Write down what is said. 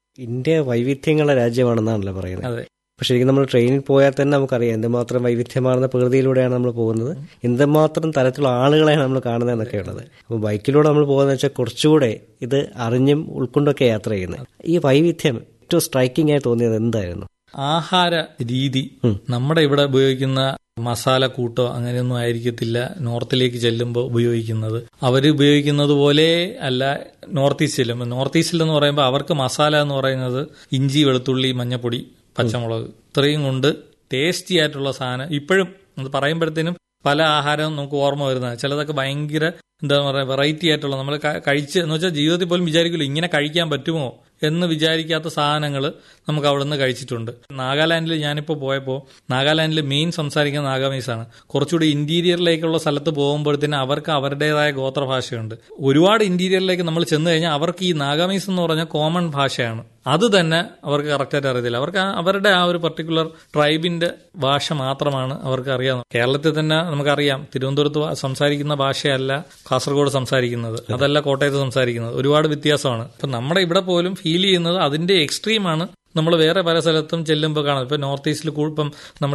India വൈവിധ്യങ്ങളുടെ രാജ്യമാണെന്നാണല്ലോ പറയുന്നത് അതെ പക്ഷെ ശരിക്കും നമ്മൾ ട്രെയിനിൽ പോയാൽ തന്നെ നമുക്കറിയാം എന്തുമാത്രം വൈവിധ്യമാർന്ന പ്രകൃതിയിലൂടെയാണ് നമ്മൾ പോകുന്നത് എന്തുമാത്രം തരത്തിലുള്ള ആളുകളെയാണ് നമ്മൾ കാണുന്നത് എന്നൊക്കെ ഉള്ളത് അപ്പോൾ ബൈക്കിലൂടെ നമ്മൾ പോകുന്നത് വെച്ചാൽ കുറച്ചുകൂടെ ഇത് അറിഞ്ഞും ഉൾക്കൊണ്ടൊക്കെ യാത്ര ചെയ്യുന്നത് ഈ വൈവിധ്യം ഏറ്റവും സ്ട്രൈക്കിംഗ് ആയി തോന്നിയത് എന്തായിരുന്നു ആഹാര രീതി നമ്മുടെ ഇവിടെ ഉപയോഗിക്കുന്ന മസാല കൂട്ടോ അങ്ങനെയൊന്നും ആയിരിക്കത്തില്ല നോർത്തിലേക്ക് ചെല്ലുമ്പോൾ ഉപയോഗിക്കുന്നത് അവർ ഉപയോഗിക്കുന്നത് പോലെ അല്ല നോർത്ത് ഈസ്റ്റ് ചെല്ലുമ്പോൾ നോർത്ത് ഈസ്റ്റിൽ എന്ന് പറയുമ്പോൾ അവർക്ക് മസാല എന്ന് പറയുന്നത് ഇഞ്ചി വെളുത്തുള്ളി മഞ്ഞപ്പൊടി പച്ചമുളക് ഇത്രയും കൊണ്ട് ടേസ്റ്റി ആയിട്ടുള്ള സാധനം ഇപ്പോഴും അത് പറയുമ്പോഴത്തേനും പല ആഹാരവും നമുക്ക് ഓർമ്മ വരുന്നത് ചിലതൊക്കെ ഭയങ്കര എന്താ പറയുക വെറൈറ്റി ആയിട്ടുള്ള നമ്മൾ കഴിച്ച് എന്ന് വെച്ചാൽ ജീവിതത്തിൽ പോലും വിചാരിക്കില്ല ഇങ്ങനെ കഴിക്കാൻ പറ്റുമോ എന്ന് വിചാരിക്കാത്ത സാധനങ്ങൾ നമുക്ക് അവിടെ നിന്ന് കഴിച്ചിട്ടുണ്ട് നാഗാലാൻഡിൽ ഞാനിപ്പോൾ പോയപ്പോൾ നാഗാലാൻഡിൽ മെയിൻ സംസാരിക്കുന്ന നാഗാമീസാണ് കുറച്ചുകൂടി ഇന്റീരിയറിലേക്കുള്ള സ്ഥലത്ത് പോകുമ്പോഴത്തേന് അവർക്ക് അവരുടേതായ ഗോത്രഭാഷയുണ്ട് ഒരുപാട് ഇന്റീരിയറിലേക്ക് നമ്മൾ ചെന്ന് കഴിഞ്ഞാൽ അവർക്ക് ഈ നാഗാമീസ് എന്ന് പറഞ്ഞ കോമൺ ഭാഷയാണ് അത് തന്നെ അവർക്ക് കറക്റ്റായിട്ട് അറിയത്തില്ല അവർക്ക് ആ- അവരുടെ ആ ഒരു പർട്ടിക്കുലർ ട്രൈബിന്റെ ഭാഷ മാത്രമാണ് അവർക്ക് അറിയാവുന്നത് കേരളത്തിൽ തന്നെ നമുക്കറിയാം തിരുവനന്തപുരത്ത് വ- സംസാരിക്കുന്ന ഭാഷയല്ല കാസർഗോഡ് സംസാരിക്കുന്നത് അതല്ല കോട്ടയത്ത് സംസാരിക്കുന്നത് ഒരുപാട് വ്യത്യാസമാണ് ഇപ്പൊ നമ്മുടെ ഇവിടെ പോലും ഫീൽ ചെയ്യുന്നത് അതിന്റെ എക്സ്ട്രീമാണ് നമ്മൾ വേറെ പല സ്ഥലത്തും ചെല്ലുമ്പോൾ കാണാം ഇപ്പൊ നോർത്ത് ഈസ്റ്റിൽ ഇപ്പം നമ്മൾ